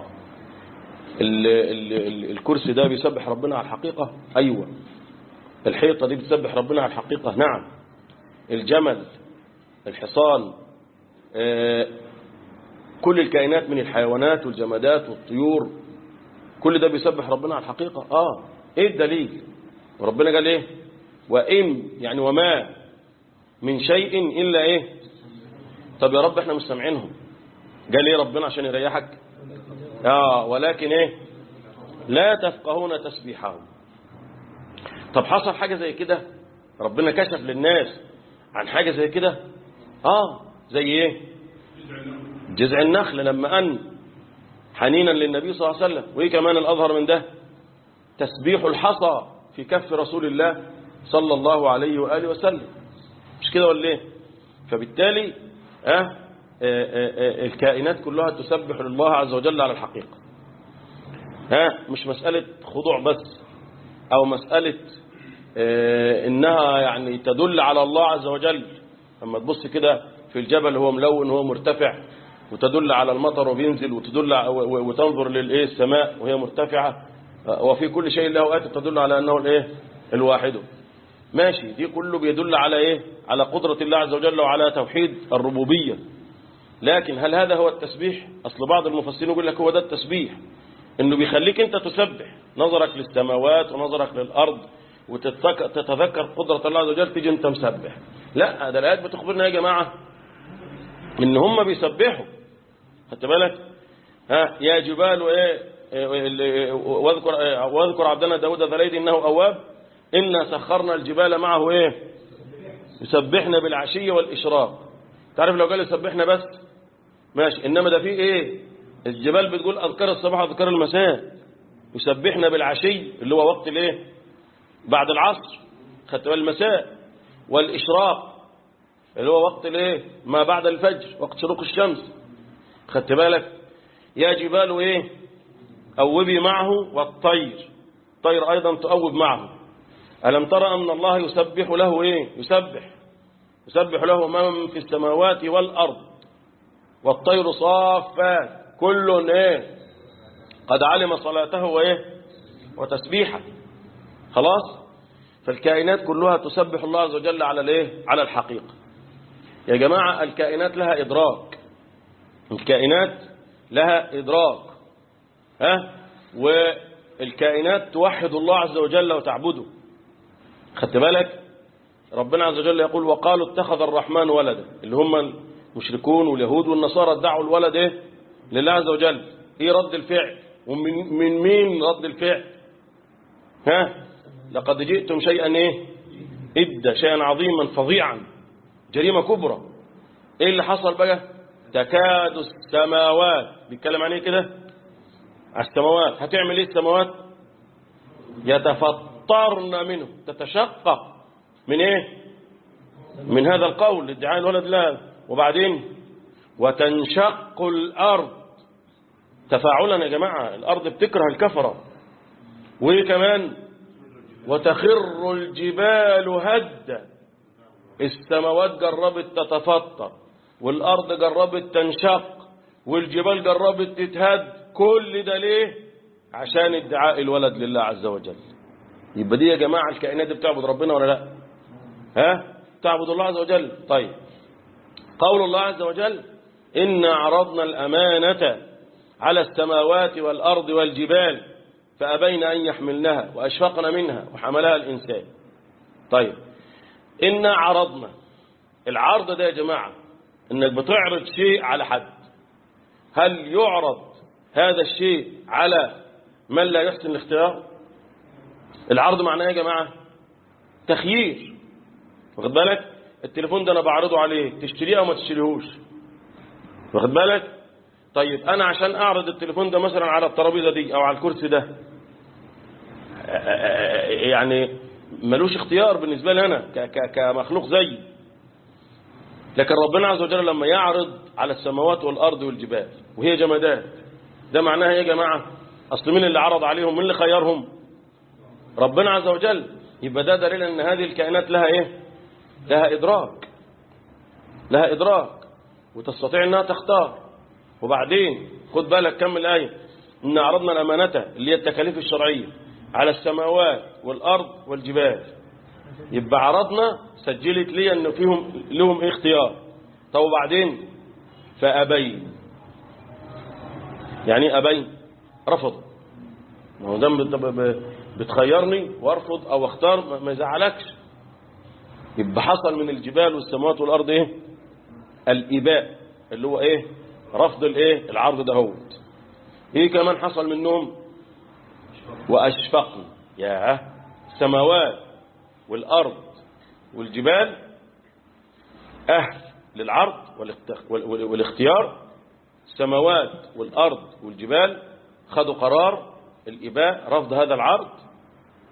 ال ال ال الكرسي ده بيسبح ربنا على الحقيقة أيوة الحيطة دي بتسبح ربنا على الحقيقة نعم الجمل الحصان آه كل الكائنات من الحيوانات والجمادات والطيور كل ده بيسبح ربنا على الحقيقة آه إيه الدليل وربنا قال إيه وإن يعني وما من شيء إلا إيه طب يا رب إحنا مش سامعينهم قال إيه ربنا عشان يريحك آه ولكن إيه لا تفقهون تسبيحهم طب حصل حاجة زي كده ربنا كشف للناس عن حاجة زي كده آه زي إيه جذع النخل لما أن حنينا للنبي صلى الله عليه وسلم وإيه كمان الأظهر من ده تسبيح الحصى في كف رسول الله صلى الله عليه وآله وسلم مش كده ولا ايه فبالتالي آه آه آه الكائنات كلها تسبح لله عز وجل على الحقيقة ها مش مسألة خضوع بس أو مسألة إنها يعني تدل على الله عز وجل أما تبص كده في الجبل هو ملون هو مرتفع وتدل على المطر وبينزل وتدل وتنظر للايه السماء وهي مرتفعة وفي كل شيء له آية تدل على أنه الايه الواحد ماشي دي كله بيدل على ايه على قدرة الله عز وجل وعلى توحيد الربوبية لكن هل هذا هو التسبيح أصل بعض المفسرين يقول لك هو ده التسبيح انه بيخليك انت تسبح نظرك للسماوات ونظرك للأرض وتتذكر قدرة الله عز وجل تيجي انت مسبح لا ده الآيات بتخبرنا يا جماعة ان هم بيسبحوا خدت بالك ها يا جبال ايه واذكر واذكر عبدنا داود ذا انه اواب انا سخرنا الجبال معه ايه يسبحنا بالعشيه والاشراق تعرف لو قال يسبحنا بس ماشي انما ده فيه ايه الجبال بتقول اذكار الصباح واذكار المساء يسبحنا بالعشي اللي هو وقت الايه بعد العصر خدت بال المساء والاشراق اللي هو وقت الايه ما بعد الفجر وقت شروق الشمس خدت بالك يا جبال ايه أوبي معه والطير الطير أيضا تؤوب معه ألم ترى أن الله يسبح له إيه يسبح يسبح له من في السماوات والأرض والطير صافات كل إيه قد علم صلاته وإيه وتسبيحه خلاص فالكائنات كلها تسبح الله عز وجل على الإيه على الحقيقة يا جماعة الكائنات لها إدراك الكائنات لها إدراك ها والكائنات توحد الله عز وجل وتعبده خدت بالك ربنا عز وجل يقول وقالوا اتخذ الرحمن ولدا اللي هم المشركون واليهود والنصارى ادعوا الولد ايه لله عز وجل ايه رد الفعل ومن من مين رد الفعل ها لقد جئتم شيئا ايه ادى شيئا عظيما فظيعا جريمة كبرى ايه اللي حصل بقى تكاد السماوات بيتكلم عن ايه كده على السماوات هتعمل ايه السماوات يتفطرن منه تتشقق من ايه من هذا القول ادعاء الولد لا وبعدين وتنشق الارض تفاعلا يا جماعة الارض بتكره الكفرة وايه كمان وتخر الجبال هدا السماوات جربت تتفطر والارض جربت تنشق والجبال جربت تتهد كل ده ليه عشان ادعاء الولد لله عز وجل يبقى دي يا جماعة الكائنات دي بتعبد ربنا ولا لا ها تعبد الله عز وجل طيب قول الله عز وجل إنا عرضنا الأمانة على السماوات والأرض والجبال فأبين أن يحملنها وأشفقن منها وحملها الإنسان طيب إنا عرضنا العرض ده يا جماعة إنك بتعرض شيء على حد هل يعرض هذا الشيء على من لا يحسن الاختيار العرض معناه يا جماعة تخيير واخد بالك التليفون ده انا بعرضه عليه تشتريه او ما تشتريهوش واخد بالك طيب انا عشان اعرض التليفون ده مثلا على الترابيزه دي او على الكرسي ده يعني ملوش اختيار بالنسبه لي انا كمخلوق زيي لكن ربنا عز وجل لما يعرض على السماوات والارض والجبال وهي جمادات ده معناها ايه يا جماعه اصل مين اللي عرض عليهم مين اللي خيرهم ربنا عز وجل يبقى ده دليل ان هذه الكائنات لها ايه لها ادراك لها ادراك وتستطيع انها تختار وبعدين خد بالك كمل الايه ان عرضنا الامانه اللي هي التكاليف الشرعيه على السماوات والارض والجبال يبقى عرضنا سجلت لي ان فيهم لهم ايه اختيار طب وبعدين فابين يعني ايه ابين رفضوا ما هو ده بتخيرني وارفض او اختار ما يزعلكش يبقى حصل من الجبال والسماوات والارض ايه الاباء اللي هو ايه رفض الايه العرض دهوت ايه كمان حصل منهم واشفقنا يا السماوات والارض والجبال اهل للعرض والاختيار السماوات والارض والجبال خدوا قرار الإباء رفض هذا العرض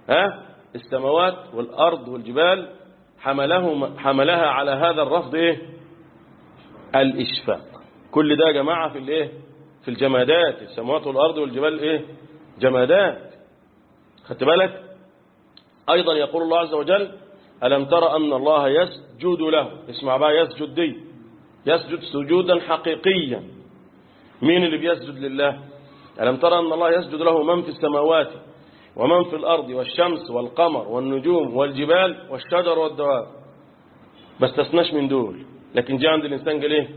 ها السماوات والأرض والجبال حمله حملها على هذا الرفض إيه الإشفاق كل ده يا جماعة في الإيه في الجمادات السماوات والأرض والجبال إيه جمادات خدت بالك أيضا يقول الله عز وجل ألم ترى أن الله يسجد له اسمع بقى يسجد دي يسجد سجودا حقيقيا مين اللي بيسجد لله ألم ترى أن الله يسجد له من في السماوات ومن في الأرض والشمس والقمر والنجوم والجبال والشجر والدواب ما استثناش من دول لكن جاء عند الإنسان قال إيه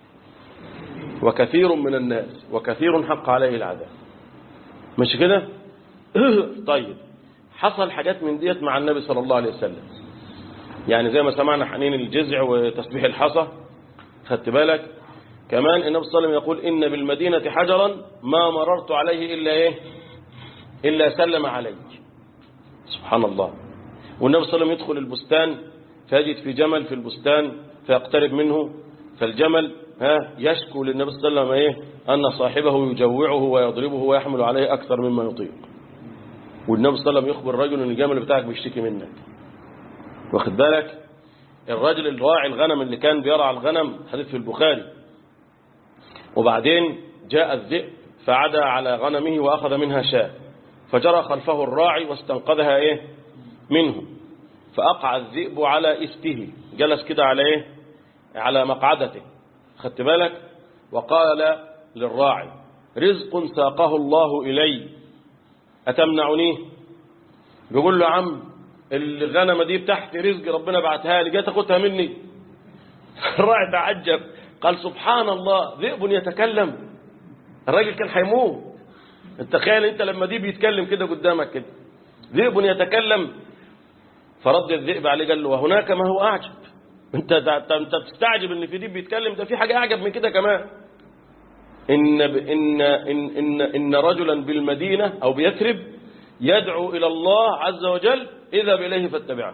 وكثير من الناس وكثير حق عليه العذاب مش كده طيب حصل حاجات من ديت مع النبي صلى الله عليه وسلم يعني زي ما سمعنا حنين الجزع وتسبيح الحصى خدت بالك كمان النبي صلى الله عليه وسلم يقول إن بالمدينة حجرا ما مررت عليه إلا إيه إلا سلم علي سبحان الله والنبي صلى الله عليه وسلم يدخل البستان فيجد في جمل في البستان فيقترب منه فالجمل ها يشكو للنبي صلى الله عليه وسلم إيه أن صاحبه يجوعه ويضربه ويحمل عليه أكثر مما يطيق والنبي صلى الله عليه وسلم يخبر الرجل أن الجمل بتاعك بيشتكي منك واخد بالك الراجل الراعي الغنم اللي كان بيرعى الغنم حديث في البخاري وبعدين جاء الذئب فعدى على غنمه وأخذ منها شاة فجرى خلفه الراعي واستنقذها إيه منه فأقع الذئب على إسته جلس كده على إيه على مقعدته خدت بالك وقال للراعي رزق ساقه الله إلي أتمنعنيه بيقول له عم الغنمة دي بتاعتي رزق ربنا بعتها لي جاي تاخدها مني الراعي تعجب قال سبحان الله ذئب يتكلم الراجل كان هيموت تخيل انت لما دي بيتكلم كده قدامك كده ذئب يتكلم فرد الذئب عليه قال له وهناك ما هو اعجب انت انت بتستعجب ان في دي بيتكلم ده في حاجه اعجب من كده كمان ان ان ان ان, إن رجلا بالمدينه او بيثرب يدعو الى الله عز وجل اذهب اليه فاتبعه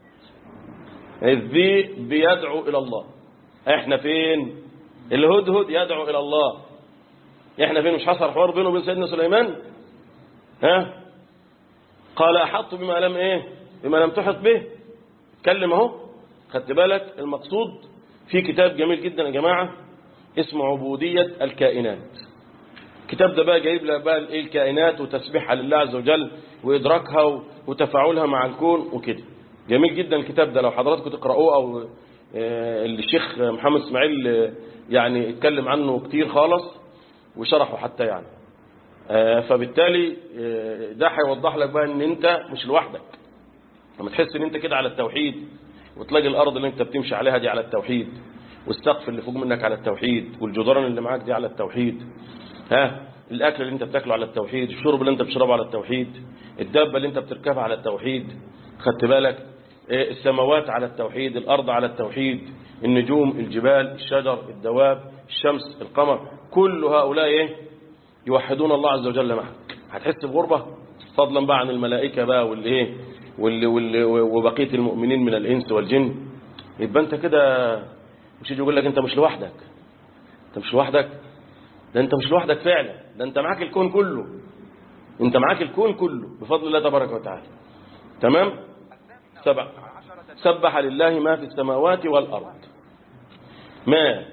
الذئب بيدعو الى الله احنا فين الهدهد يدعو الى الله احنا فين مش حصل حوار بينه وبين سيدنا سليمان ها قال احط بما لم ايه بما لم تحط به اتكلم اهو خدت بالك المقصود في كتاب جميل جدا يا جماعه اسمه عبوديه الكائنات الكتاب ده بقى جايب لك بقى ايه الكائنات وتسبيحها لله عز وجل وادراكها وتفاعلها مع الكون وكده جميل جدا الكتاب ده لو حضراتكم تقرأوه او الشيخ محمد اسماعيل يعني اتكلم عنه كتير خالص وشرحه حتى يعني فبالتالي ده هيوضح لك بقى ان انت مش لوحدك لما تحس ان انت كده على التوحيد وتلاقي الارض اللي انت بتمشي عليها دي على التوحيد والسقف اللي فوق منك على التوحيد والجدران اللي معاك دي على التوحيد ها الاكل اللي انت بتاكله على التوحيد الشرب اللي انت بتشربه على التوحيد الدابه اللي انت بتركبها على التوحيد خدت بالك السماوات على التوحيد الأرض على التوحيد النجوم الجبال الشجر الدواب الشمس القمر كل هؤلاء إيه؟ يوحدون الله عز وجل معك هتحس بغربة فضلا بقى عن الملائكة بقى والإيه واللي واللي وبقية المؤمنين من الإنس والجن يبقى أنت كده مش يجي يقول لك أنت مش لوحدك أنت مش لوحدك ده أنت مش لوحدك فعلا ده أنت معاك الكون كله أنت معاك الكون كله بفضل الله تبارك وتعالى تمام سبع سبح لله ما في السماوات والأرض ما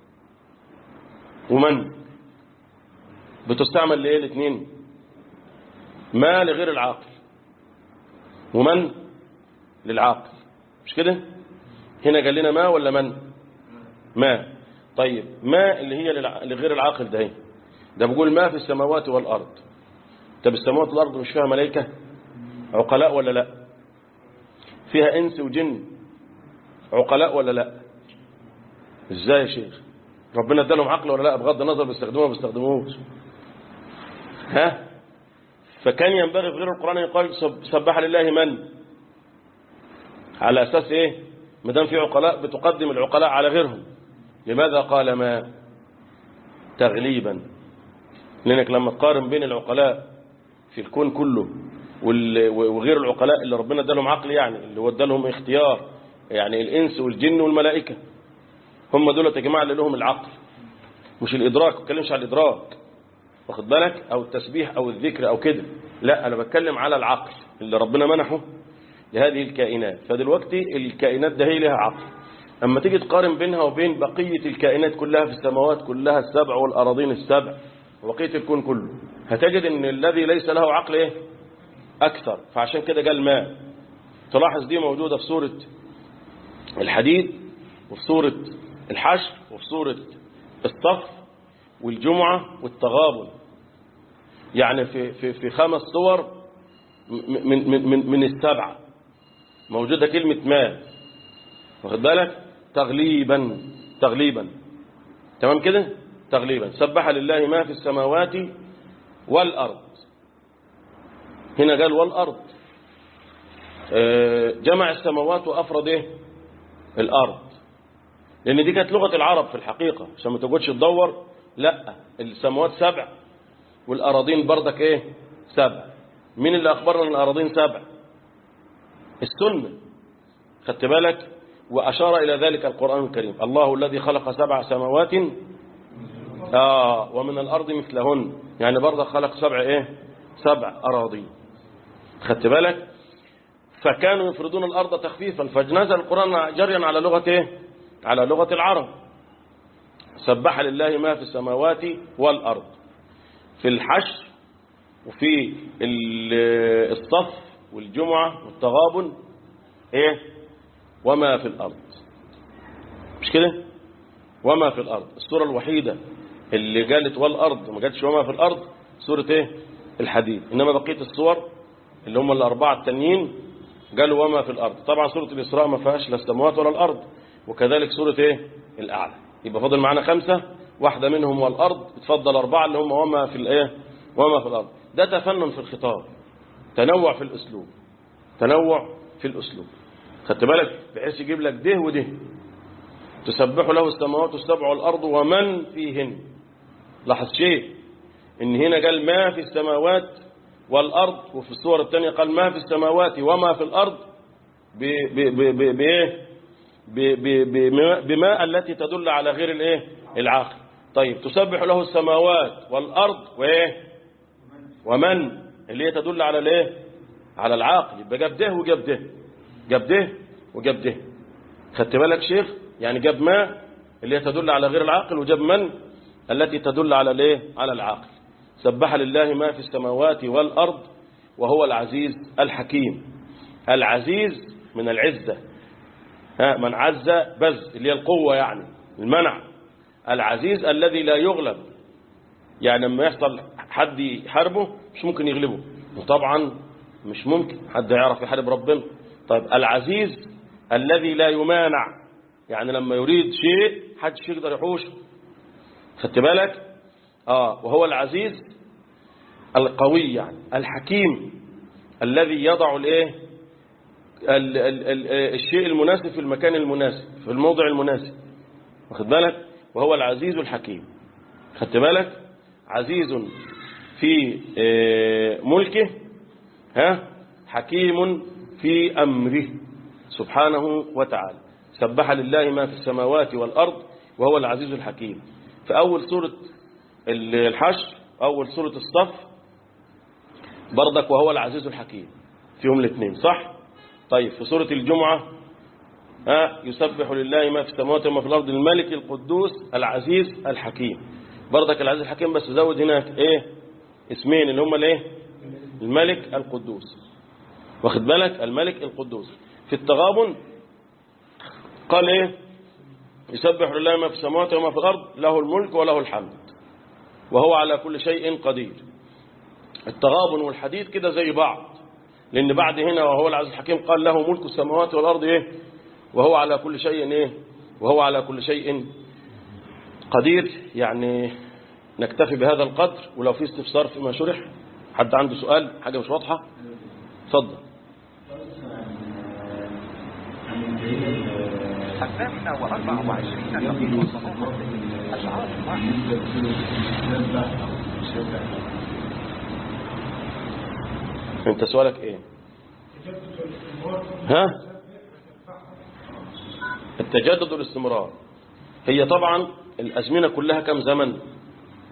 ومن بتستعمل لإيه الاثنين ما لغير العاقل ومن للعاقل مش كده هنا قال لنا ما ولا من ما طيب ما اللي هي لغير العاقل ده ده بيقول ما في السماوات والأرض طب السماوات والأرض مش فيها ملائكة عقلاء ولا لا فيها انس وجن عقلاء ولا لا ازاي يا شيخ ربنا ادالهم عقل ولا لا بغض النظر بيستخدموه ما بيستخدموهوش ها فكان ينبغي في غير القران ان يقال سبح لله من على اساس ايه ما دام في عقلاء بتقدم العقلاء على غيرهم لماذا قال ما تغليبا لانك لما تقارن بين العقلاء في الكون كله وغير العقلاء اللي ربنا ادالهم عقل يعني اللي هو ادالهم اختيار يعني الانس والجن والملائكه هم دول يا جماعه اللي لهم العقل مش الادراك ما بتكلمش على الادراك واخد بالك او التسبيح او الذكر او كده لا انا بتكلم على العقل اللي ربنا منحه لهذه الكائنات فدلوقتي الكائنات ده هي لها عقل أما تيجي تقارن بينها وبين بقية الكائنات كلها في السماوات كلها السبع والأراضين السبع وبقية الكون كله هتجد ان الذي ليس له عقل ايه أكثر فعشان كده قال ما تلاحظ دي موجودة في سورة الحديد وفي سورة الحشر وفي سورة الصف والجمعة والتغابن يعني في, في, في خمس صور من, من, من, من السبعة موجودة كلمة ما واخد بالك تغليبا تغليبا تمام كده تغليبا سبح لله ما في السماوات والأرض هنا قال والأرض جمع السماوات وأفرد إيه؟ الأرض لأن دي كانت لغة العرب في الحقيقة عشان ما تقعدش تدور لا السماوات سبع والأراضين بردك إيه سبع مين اللي أخبرنا أن الأراضين سبع السنة خدت بالك وأشار إلى ذلك القرآن الكريم الله الذي خلق سبع سماوات آه ومن الأرض مثلهن يعني برضه خلق سبع إيه سبع أراضين خدت بالك فكانوا يفردون الأرض تخفيفا فنزل القرآن جريا على لغة إيه على لغة العرب سبح لله ما في السماوات والأرض في الحشر وفي الصف والجمعة والتغابن إيه وما في الأرض مش كده وما في الأرض السورة الوحيدة اللي قالت والأرض ما قالتش وما في الأرض سورة إيه الحديد إنما بقية السور اللي هم الأربعة التانيين قالوا وما في الأرض طبعا سورة الإسراء ما فيهاش لا السماوات ولا الأرض وكذلك سورة إيه الأعلى يبقى فاضل معانا خمسة واحدة منهم والأرض بتفضل أربعة اللي هم وما في الإيه وما في الأرض ده تفنن في الخطاب تنوع في الأسلوب تنوع في الأسلوب خدت بالك بحيث يجيب لك ده وده تسبح له السماوات السبع والأرض ومن فيهن لاحظ شيء ان هنا قال ما في السماوات والأرض وفي الصور الثانية قال ما في السماوات وما في الأرض بما التي تدل على غير الايه العقل طيب تسبح له السماوات والأرض وايه ومن اللي هي تدل على الايه على العقل يبقى جاب ده وجاب ده جاب ده وجاب ده خدت بالك شيخ يعني جاب ما اللي هي تدل على غير العقل وجاب من التي تدل على الايه على العقل سبح لله ما في السماوات والأرض وهو العزيز الحكيم العزيز من العزة ها من عز بز اللي هي القوة يعني المنع العزيز الذي لا يغلب يعني لما يحصل حد يحاربه مش ممكن يغلبه وطبعا مش ممكن حد يعرف يحارب ربنا طيب العزيز الذي لا يمانع يعني لما يريد شيء حدش يقدر يحوشه خدت بالك آه وهو العزيز القوي يعني الحكيم الذي يضع الايه ال ال ال الشيء المناسب في المكان المناسب في الموضع المناسب واخد بالك وهو العزيز الحكيم خدت بالك عزيز في ملكه ها حكيم في أمره سبحانه وتعالى سبح لله ما في السماوات والأرض وهو العزيز الحكيم في أول سورة الحشر أول سورة الصف برضك وهو العزيز الحكيم فيهم الاثنين صح طيب في سورة الجمعة ها يسبح لله ما في السماوات وما في الأرض الملك القدوس العزيز الحكيم برضك العزيز الحكيم بس زود هناك ايه اسمين اللي هم الايه الملك القدوس واخد بالك الملك القدوس في التغابن قال ايه يسبح لله ما في السماوات وما في الأرض له الملك وله الحمد وهو على كل شيء قدير التغابن والحديد كده زي بعض لأن بعد هنا وهو العزيز الحكيم قال له ملك السماوات والأرض إيه وهو على كل شيء إيه وهو على كل شيء قدير يعني نكتفي بهذا القدر ولو في استفسار فيما شرح حد عنده سؤال حاجة مش واضحة اتفضل الثامنة وأربع وعشرين دقيقة صباحا أشعار انت سؤالك ايه ها التجدد والاستمرار هي طبعا الأزمنة كلها كم زمن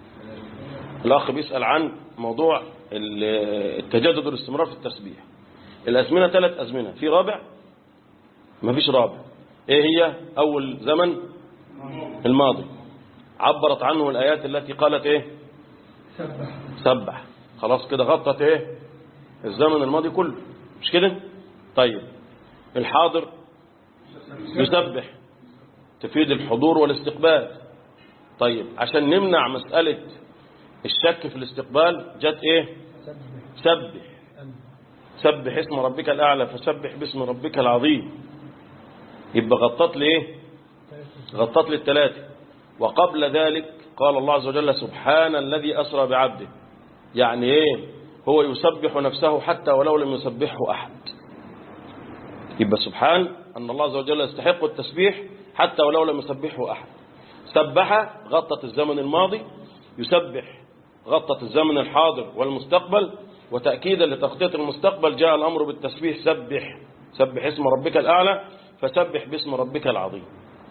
الأخ بيسأل عن موضوع التجدد والاستمرار في التسبيح الأزمنة ثلاث أزمنة في رابع مفيش رابع ايه هي أول زمن الماضي عبرت عنه الآيات التي قالت ايه سبح خلاص كده غطت ايه الزمن الماضي كله مش كده طيب الحاضر يسبح تفيد الحضور والاستقبال طيب عشان نمنع مسألة الشك في الاستقبال جت ايه سبح سبح اسم ربك الأعلى فسبح باسم ربك العظيم يبقى غطت لي ايه غطت لي الثلاثة وقبل ذلك قال الله عز وجل سبحان الذي أسرى بعبده يعني ايه هو يسبح نفسه حتى ولو لم يسبحه أحد يبقى سبحان أن الله عز وجل يستحق التسبيح حتى ولو لم يسبحه أحد سبح غطت الزمن الماضي يسبح غطت الزمن الحاضر والمستقبل وتأكيدا لتغطية المستقبل جاء الأمر بالتسبيح سبح سبح اسم ربك الأعلى فسبح باسم ربك العظيم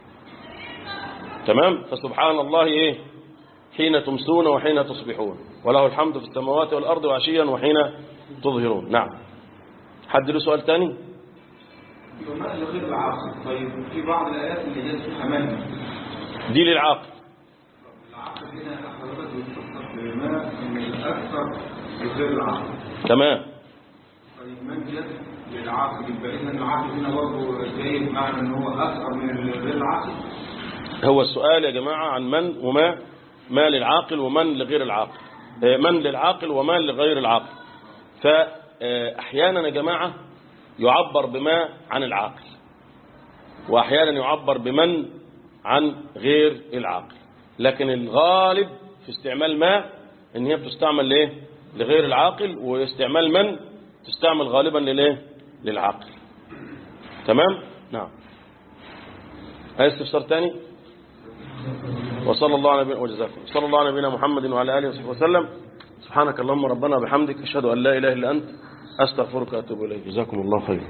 تمام فسبحان الله إيه حين تمسون وحين تصبحون وله الحمد في السماوات والأرض وعشيا وحين تظهرون نعم حد له سؤال تاني وما لغير العاصي طيب في بعض الآيات اللي هي اسمها من دي للعاقل العقل هنا حضرتك بتفكر في ما ان الأكثر لغير العقل تمام طيب من ديت للعقل يبقى إذا العقل هنا برضه جاي بمعنى ان هو أكثر من غير العقل هو السؤال يا جماعة عن من وما ما للعاقل ومن لغير العاقل آه، من للعاقل وما لغير العاقل فأحيانا يا جماعة يعبر بما عن العاقل وأحيانا يعبر بمن عن غير العاقل لكن الغالب في استعمال ما ان هي بتستعمل ليه لغير العاقل واستعمال من تستعمل غالبا لليه للعاقل تمام نعم هل استفسار تاني وصلى الله على نبينا وجزاكم صلى الله على نبينا محمد وعلى اله وصحبه وسلم سبحانك اللهم ربنا وبحمدك اشهد ان لا اله الا انت استغفرك واتوب اليك جزاكم الله خيرا